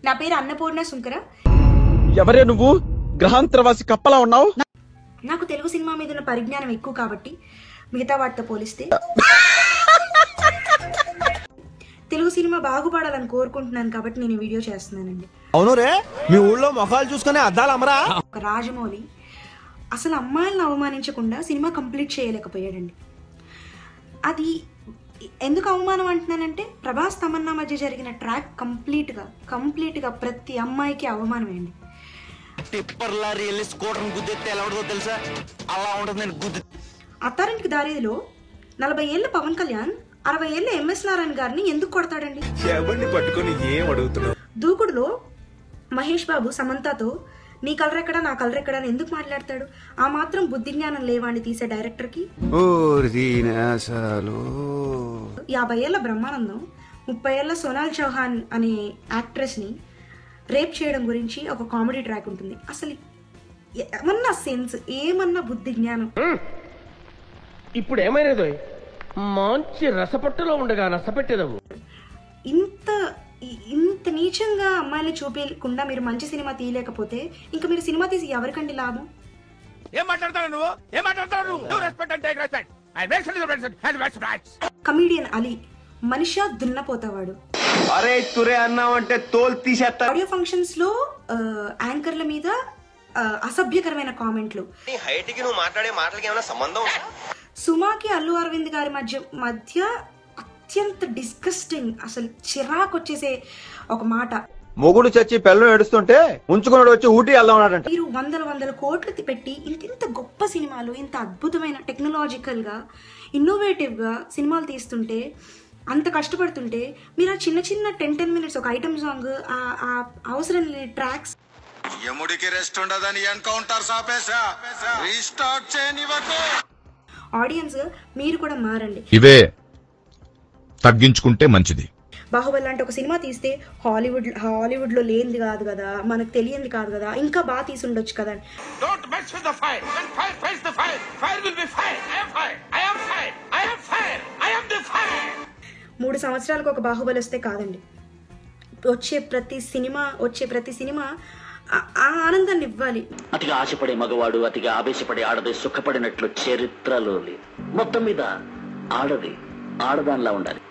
నా పేరు అన్నపూర్ణ సుంకర ఎవరే నువ్వు గ్రహాంతరవాసి కప్పలా ఉన్నావు నాకు తెలుగు సినిమా మీద ఉన్న పరిజ్ఞానం ఎక్కువ కాబట్టి మిగతా వాటితో పోలిస్తే తెలుగు సినిమా బాగుపడాలని కోరుకుంటున్నాను కాబట్టి నేను ఈ వీడియో చేస్తున్నానండి అవును రే మీ ఊళ్ళో మొఖాలు చూసుకునే అద్దాలు అమరా ఒక రాజమౌళి అసలు అమ్మాయిలను అవమానించకుండా సినిమా కంప్లీట్ చేయలేకపోయాడండి అది ఎందుకు అవమానం అంటున్నానంటే ప్రభాస్ తమన్నా మధ్య జరిగిన ట్రాక్ కంప్లీట్గా కంప్లీట్గా ప్రతి అమ్మాయికి అవమానమే అండి టిప్పర్ లారీ వెళ్ళి స్కూటర్ గుద్దేస్తే ఎలా ఉంటుందో తెలుసా అలా ఉంటుంది నేను గుద్ది అత్తారింటికి దారిలో నలభై ఏళ్ళ పవన్ కళ్యాణ్ అరవై ఏళ్ళ ఎంఎస్ నారాయణ గారిని ఎందుకు కొడతాడండి ఎవరిని పట్టుకొని ఏం అడుగుతున్నావు దూకుడులో మహేష్ బాబు సమంతతో నీ కలర్ ఎక్కడ నా కలర్ ఎక్కడ అని ఎందుకు మాట్లాడతాడు ఆ మాత్రం బుద్ధి జ్ఞానం లేవాడిని తీసే డైరెక్టర్కి యాభై ఏళ్ళ బ్రహ్మానందం ముప్పై ఏళ్ళ సోనాల్ చౌహాన్ అనే యాక్ట్రెస్ని రేప్ చేయడం గురించి ఒక కామెడీ ట్రాక్ ఉంటుంది అసలు ఏమన్నా సెన్స్ ఏమన్నా బుద్ధి జ్ఞానం ఇప్పుడు ఏమైనదో మంచి రసపట్టులో ఉండగా నష్టపెట్టేదవు ఇంత ఇ- ఇంత నీచంగా అమ్మాయిని చూపించకుండా మీరు మంచి సినిమా తీయలేకపోతే ఇంకా మీరు సినిమా తీసి ఎవరికండి లాభం ఏం మాట్లాడతావు నువ్వు ఏం మాట్లాడతావు నువ్వు రెస్పెక్ట్ అంటే respect I respect comedian Ali మనిషా దున్నపోతావాడు అరే తురే అన్నావంటే తోలు తీసేస్తా ఆడియో ఫంక్షన్స్ లో ఆ, యాంకర్ల మీద ఆ, అసభ్యకరమైన కామెంట్లు నీ హైట్ కి నువ్వు మాట్లాడే మాటలకి ఏమైనా సంబంధం ఉందా సుమాకి అల్లు అరవింద్ గారి మధ్య మధ్య అత్యంత డిస్గస్టింగ్ అసలు చిరాకు వచ్చేసే ఒక మాట మొగుడు చచ్చి పెళ్ళం ఏడుస్తుంటే ఉంచుకున్నాడు వచ్చి ఊటీ వెళ్దాం ఉన్నాడంట మీరు వందల వందల కోట్లు తి- పెట్టి ఇంత ఇంత గొప్ప సినిమాలు ఇంత అద్భుతమైన టెక్నాలజికల్ గా ఇన్నోవేటివ్ గా సినిమాలు తీస్తుంటే అంత కష్టపడుతుంటే మీరు ఆ చిన్న చిన్న టెన్ టెన్ మినిట్స్ ఒక ఐటమ్ సాంగ్ ఆ అవసరం లేని ట్రాక్స్ యముడికి రెస్ట్ ఉండదని ఎన్కౌంటర్ సాపేశా రీస్టార్ట్ చేయనివ్వకు ఆడియన్స్ మీరు కూడా మారండి ఇవే తగ్గించుకుంటే మంచిది బాహుబలి లాంటి ఒక సినిమా తీస్తే హాలీవుడ్ హాలీవుడ్ లో లేనిది కాదు కదా మనకు తెలియంది కాదు కదా ఇంకా బాగా తీసి ఉండొచ్చు కదా అని. Don't mess with the fire when fire faces the fire fire will be fire I am fire I am fire I am fire I am the fire మూడు సంవత్సరాలకు ఒక బాహుబలి వస్తే కాదండి వచ్చే ప్రతి సినిమా వచ్చే ప్రతి సినిమా ఆ- ఆ ఆనందాన్ని ఇవ్వాలి అతిగా ఆశపడే మగవాడు అతిగా ఆవేశపడే ఆడది సుఖపడినట్లు చరిత్రలో లేదు మొత్తం మీద ఆడది ఆడదానిలా ఉండాలి